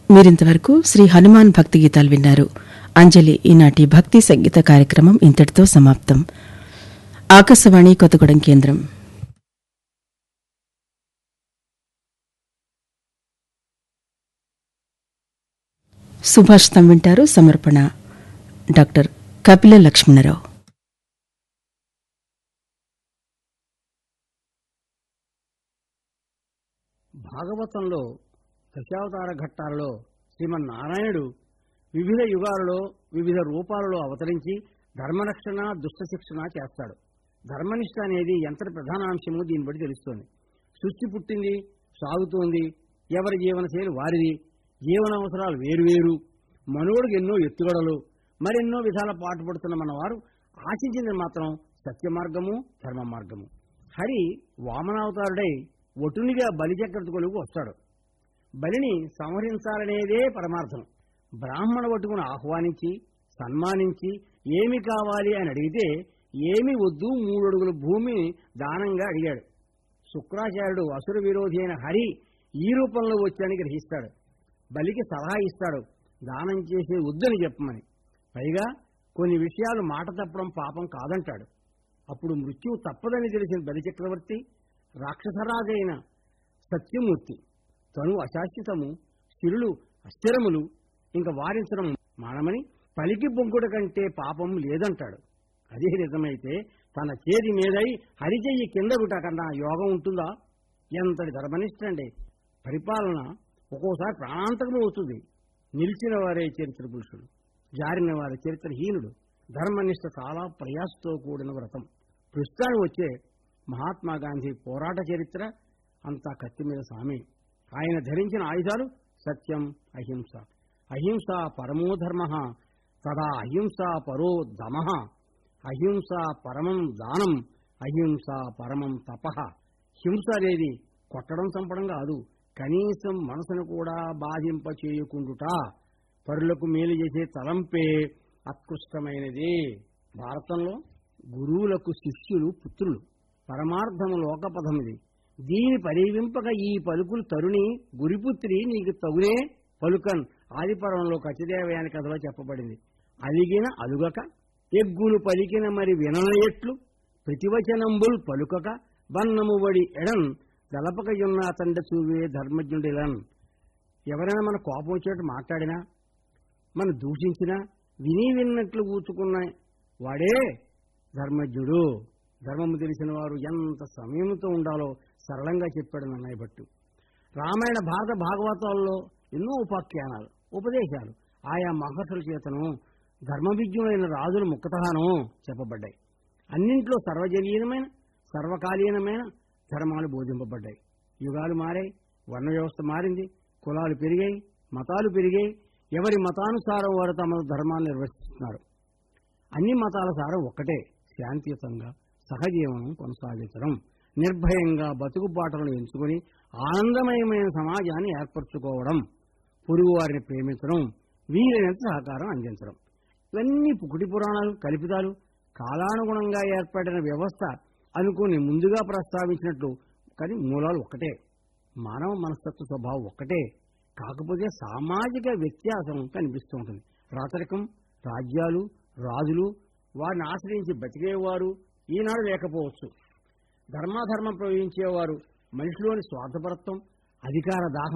మీరింతవరకు శ్రీ హనుమాన్ భక్తి గీతాలు విన్నారు అంజలి ఈనాటి భక్తి సంగీత కార్యక్రమం ఇంతటితో సమాప్తం ఆకాశవాణి కొత్తగూడెం కేంద్రం సుభాషితం వింటారు సమర్పణ డాక్టర్ కపిల లక్ష్మణరావు భాగవతంలో దశావతార ఘట్టాలలో శ్రీమన్నారాయణుడు వివిధ యుగాలలో వివిధ రూపాలలో అవతరించి ధర్మరక్షణ దుష్ట శిక్షణ చేస్తాడు ధర్మనిష్ట అనేది ఎంత ప్రధానాంశమో దీన్ని బట్టి తెలుస్తోంది సృష్టి పుట్టింది సాగుతోంది ఎవరి జీవనశైలి వారిది జీవన అవసరాలు వేరువేరు మనుగడకు ఎన్నో ఎత్తుగడలు మరెన్నో విధాల పాటుపడుతున్న మన వారు ఆశించింది మాత్రం సత్య మార్గము ధర్మ మార్గము హరి వామనావతారుడై ఒటునిగా బలిచక్రత కొలుగు వస్తాడు బలిని సంహరించాలనేదే పరమార్థం బ్రాహ్మణ వటుకును ఆహ్వానించి సన్మానించి ఏమి కావాలి అని అడిగితే ఏమి వద్దు మూడడుగుల భూమి దానంగా అడిగాడు శుక్రాచార్యుడు అసుర విరోధి అయిన హరి ఈ రూపంలో వచ్చానికి గ్రహిస్తాడు బలికి సలహా ఇస్తాడు దానం చేసే వద్దని చెప్పమని పైగా కొన్ని విషయాలు మాట తప్పడం పాపం కాదంటాడు అప్పుడు మృత్యువు తప్పదని తెలిసిన బలిచక్రవర్తి రాక్షసరాజైన సత్యమూర్తి తను అశాశ్వతము స్థిరులు అస్థిరములు ఇంకా వారించడం మానమని పలికి బొంకుడు కంటే పాపం లేదంటాడు అదే నిజమైతే తన చేతి మీదై హరిచెయ్యి కిందగుట కన్నా యోగం ఉంటుందా ఎంతటి ధర్మనిష్టండి పరిపాలన ఒక్కోసారి ప్రాణాంతకం అవుతుంది నిలిచిన వారే చరిత్ర పురుషుడు జారిన వారి చరిత్రహీనుడు ధర్మనిష్ట చాలా ప్రయాసతో కూడిన వ్రతం ప్రస్తుతానికి వచ్చే మహాత్మా గాంధీ పోరాట చరిత్ర అంతా కత్తి మీద సామే ఆయన ధరించిన ఆయుధాలు సత్యం అహింస అహింస పరమో ధర్మ తదా అహింస పరో దమ అహింస పరమం దానం అహింస పరమం తప హింస అనేది కొట్టడం చంపడం కాదు కనీసం మనసును కూడా బాధింప చేయకుండుట పరులకు మేలు చేసే తలంపే అత్కృష్టమైనది భారతంలో గురువులకు శిష్యులు పుత్రులు పరమార్థము లోకపథమిది దీని పరివింపక ఈ పలుకులు తరుణి గురిపుత్రి నీకు తగునే పలుకన్ ఆదిపర్వంలో కచిదేవయాని కథలో చెప్పబడింది అలిగిన అలుగక ఎగ్గులు పలికిన మరి విననయట్లు ప్రతివచనంబుల్ పలుకక బన్నము వడి ఎడన్ దలపకయున్న తండ్రి చూవే ధర్మజ్ఞుడిలన్ ఎవరైనా మన కోపం వచ్చేట్టు మాట్లాడినా మన దూషించినా విని విన్నట్లు కూర్చుకున్న వాడే ధర్మజ్ఞుడు ధర్మము తెలిసిన వారు ఎంత సమయంతో ఉండాలో సరళంగా చెప్పాడు నన్నయ్య భట్టు రామాయణ భారత భాగవతాల్లో ఎన్నో ఉపాఖ్యానాలు ఉపదేశాలు ఆయా మహర్షుల చేతను ధర్మవిజ్ఞులైన రాజుల ముఖతహాను చెప్పబడ్డాయి అన్నింట్లో సర్వజనీయమైన సర్వకాలీనమైన ధర్మాలు బోధింపబడ్డాయి యుగాలు మారాయి వర్ణ వ్యవస్థ మారింది కులాలు పెరిగాయి మతాలు పెరిగాయి ఎవరి మతానుసారం వారు తమ ధర్మాన్ని నిర్వహిస్తున్నారు అన్ని మతాల సారం ఒక్కటే శాంతియుతంగా సహజీవనం కొనసాగించడం నిర్భయంగా బతుకుబాటలను ఎంచుకుని ఆనందమయమైన సమాజాన్ని ఏర్పరచుకోవడం పొరుగు వారిని ప్రేమించడం వీలైనంత సహకారం అందించడం ఇవన్నీ పుకుటి పురాణాలు కల్పితాలు కాలానుగుణంగా ఏర్పడిన వ్యవస్థ అనుకుని ముందుగా ప్రస్తావించినట్లు కానీ మూలాలు ఒక్కటే మానవ మనస్తత్వ స్వభావం ఒక్కటే కాకపోతే సామాజిక వ్యత్యాసం కనిపిస్తూ ఉంటుంది రాచరికం రాజ్యాలు రాజులు వారిని ఆశ్రయించి బతికేవారు ఈనాడు లేకపోవచ్చు ధర్మాధర్మం ప్రయోగించేవారు మనిషిలోని స్వార్థపరత్వం అధికార దాహం